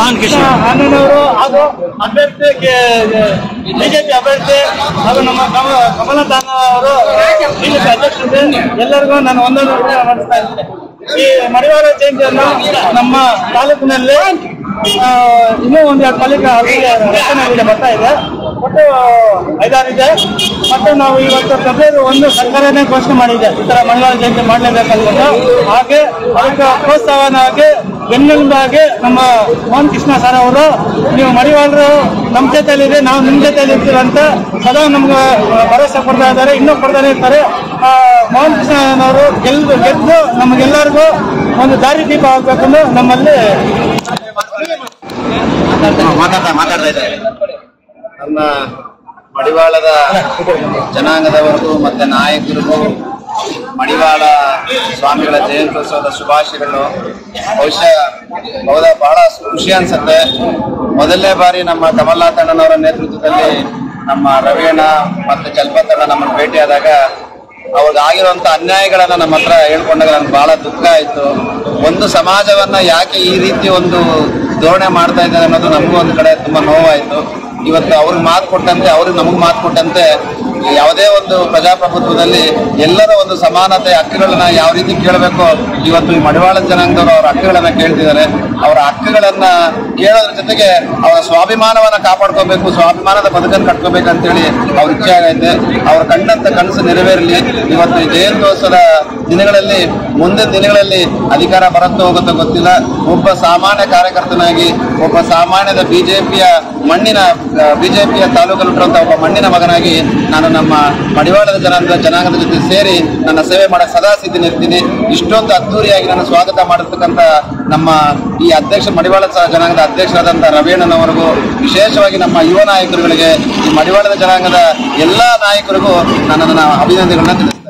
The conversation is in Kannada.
ಮೋಹನ್ ಕೃಷ್ಣ ಅಣ್ಣನವರು ಹಾಗೂ ಅಭ್ಯರ್ಥಿ ಬಿಜೆಪಿ ಅಭ್ಯರ್ಥಿ ಹಾಗೂ ನಮ್ಮ ಕಮಲ ಕಮಲತಾನ ಅವರು ಬಿಜೆಪಿ ಅಧ್ಯಕ್ಷರು ಎಲ್ಲರಿಗೂ ನಾನು ಒಂದೊಂದು ರೂಪಾಯಿ ಮಾಡಿಸ್ತಾ ಇದ್ದೇನೆ ಈ ಮಡಿವಾಳ ಜಯಂತಿಯನ್ನು ನಮ್ಮ ತಾಲೂಕಿನಲ್ಲಿ ಆ, ಇನ್ನೂ ಒಂದು ಎರಡು ಪಾಲಿಕೆ ಆಗಿದೆ ರಚನೆಯಾಗಿದೆ ಬರ್ತಾ ಇದೆ ಒಟ್ಟು ಐದಾರು ಇದೆ ಮತ್ತು ನಾವು ಇವತ್ತು ಫೆಬ್ರವರಿ ಒಂದು ಸರ್ಕಾರನೇ ಘೋಷಣೆ ಮಾಡಿದೆ ಈ ತರ ಮಡಿವಾಳ ಜಯಂತಿ ಮಾಡಲೇಬೇಕಂದ್ಬಿಟ್ಟು ಹಾಗೆ ಅದಕ್ಕೆ ಪ್ರೋತ್ಸಾಹನಾಗಿ ಬೆನ್ನೆಲುಬಾಗಿ ನಮ್ಮ ಮೋಹನ್ ಕೃಷ್ಣ ಸರ್ ಅವರು ನೀವು ಮಡಿವಾಳರು ನಮ್ಮ ಜೊತೆಲಿದೆ ನಾವು ನಿಮ್ಮ ಜೊತೆಲಿ ಇರ್ತೀರಂತ ಸದಾ ನಮ್ಗೆ ಭರವಸೆ ಕೊಡ್ತಾ ಇದ್ದಾರೆ ಇನ್ನೂ ಕೊಡ್ತಾನೆ ಇರ್ತಾರೆ ಆ, ಮೋಹನ್ ಕೃಷ್ಣನವರು ಗೆಲ್ದು ಗೆದ್ದು ನಮಗೆಲ್ಲರಿಗೂ ಒಂದು ದಾರಿ ದೀಪ ಆಗ್ಬೇಕಂದು ನಮ್ಮಲ್ಲಿ ಮಾತಾಡ್ತಾ ಮಾತಾಡ್ತಾ ಇದ್ದಾರೆ ನಮ್ಮ ಮಡಿವಾಳದ ಜನಾಂಗದವರಿಗೂ ಮತ್ತೆ ನಾಯಕರಿಗೂ ಮಡಿವಾಳ ಸ್ವಾಮಿಗಳ ಜಯಂತ್ಯೋತ್ಸವದ ಶುಭಾಶಯಗಳು ಬಹುಶಃ ಹೌದಾ ಬಹಳ ಖುಷಿ ಅನ್ಸುತ್ತೆ ಮೊದಲನೇ ಬಾರಿ ನಮ್ಮ ಕಮಲ್ನಾಥ್ ಅಣ್ಣನವರ ನೇತೃತ್ವದಲ್ಲಿ ನಮ್ಮ ರವಿಯಣ್ಣ ಮತ್ತೆ ಜಲ್ಪತಣ್ಣ ನಮ್ಮನ್ನು ಭೇಟಿಯಾದಾಗ ಅವ್ರಿಗೆ ಆಗಿರುವಂತ ಅನ್ಯಾಯಗಳನ್ನ ನಮ್ಮ ಹತ್ರ ಹೇಳ್ಕೊಂಡಾಗ ನನ್ಗೆ ಬಹಳ ದುಃಖ ಆಯ್ತು ಒಂದು ಸಮಾಜವನ್ನ ಯಾಕೆ ಈ ರೀತಿ ಒಂದು ಧೋರಣೆ ಮಾಡ್ತಾ ಇದ್ದಾರೆ ಅನ್ನೋದು ನಮಗೂ ಒಂದು ಕಡೆ ತುಂಬಾ ನೋವಾಯ್ತು ಇವತ್ತು ಅವ್ರಿಗೆ ಮಾತು ಕೊಟ್ಟಂತೆ ಅವ್ರಿಗೆ ನಮಗೆ ಮಾತು ಕೊಟ್ಟಂತೆ ಯಾವುದೇ ಒಂದು ಪ್ರಜಾಪ್ರಭುತ್ವದಲ್ಲಿ ಎಲ್ಲರ ಒಂದು ಸಮಾನತೆ ಹಕ್ಕುಗಳನ್ನ ಯಾವ ರೀತಿ ಕೇಳಬೇಕು ಇವತ್ತು ಈ ಮಡಿವಾಳ ಜನಾಂಗದವರು ಅವರ ಹಕ್ಕುಗಳನ್ನ ಕೇಳ್ತಿದ್ದಾರೆ ಅವರ ಹಕ್ಕುಗಳನ್ನ ಕೇಳೋದ್ರ ಜೊತೆಗೆ ಅವರ ಸ್ವಾಭಿಮಾನವನ್ನ ಕಾಪಾಡ್ಕೋಬೇಕು ಸ್ವಾಭಿಮಾನದ ಬದುಕನ್ನು ಕಟ್ಕೋಬೇಕು ಅಂತೇಳಿ ಅವ್ರ ಇಚ್ಛೆ ಆಗೈತೆ ಅವ್ರ ಕಂಡಂತ ಕನಸು ನೆರವೇರಲಿ ಇವತ್ತು ಈ ಜಯಂತ್ಯೋತ್ಸವದ ದಿನಗಳಲ್ಲಿ ಮುಂದಿನ ದಿನಗಳಲ್ಲಿ ಅಧಿಕಾರ ಬರುತ್ತೋ ಹೋಗುತ್ತೋ ಗೊತ್ತಿಲ್ಲ ಒಬ್ಬ ಸಾಮಾನ್ಯ ಕಾರ್ಯಕರ್ತನಾಗಿ ಒಬ್ಬ ಸಾಮಾನ್ಯದ ಬಿಜೆಪಿಯ ಮಣ್ಣಿನ ಬಿಜೆಪಿಯ ತಾಲೂಕಲ್ಲಿರುವಂತಹ ಒಬ್ಬ ಮಣ್ಣಿನ ಮಗನಾಗಿ ನಾನು ನಮ್ಮ ಮಡಿವಾಳದ ಜನಾಂಗ ಜನಾಂಗದ ಜೊತೆ ಸೇರಿ ನನ್ನ ಸೇವೆ ಮಾಡಕ್ಕೆ ಸದಾ ಸಿದ್ಧನಿರ್ತೀನಿ ಇಷ್ಟೊಂದು ಅದ್ದೂರಿಯಾಗಿ ನಾನು ಸ್ವಾಗತ ಮಾಡಿರ್ತಕ್ಕಂಥ ನಮ್ಮ ಈ ಅಧ್ಯಕ್ಷ ಮಡಿವಾಳ ಸ- ಜನಾಂಗದ ಅಧ್ಯಕ್ಷರಾದಂಥ ರವೀಣನವರಿಗೂ ವಿಶೇಷವಾಗಿ ನಮ್ಮ ಯುವ ನಾಯಕರುಗಳಿಗೆ ಈ ಮಡಿವಾಳದ ಜನಾಂಗದ ಎಲ್ಲಾ ನಾಯಕರಿಗೂ ನಾನು ನನ್ನ ಅಭಿನಂದನೆಗಳನ್ನ ತಿಳಿಸ್ತೇನೆ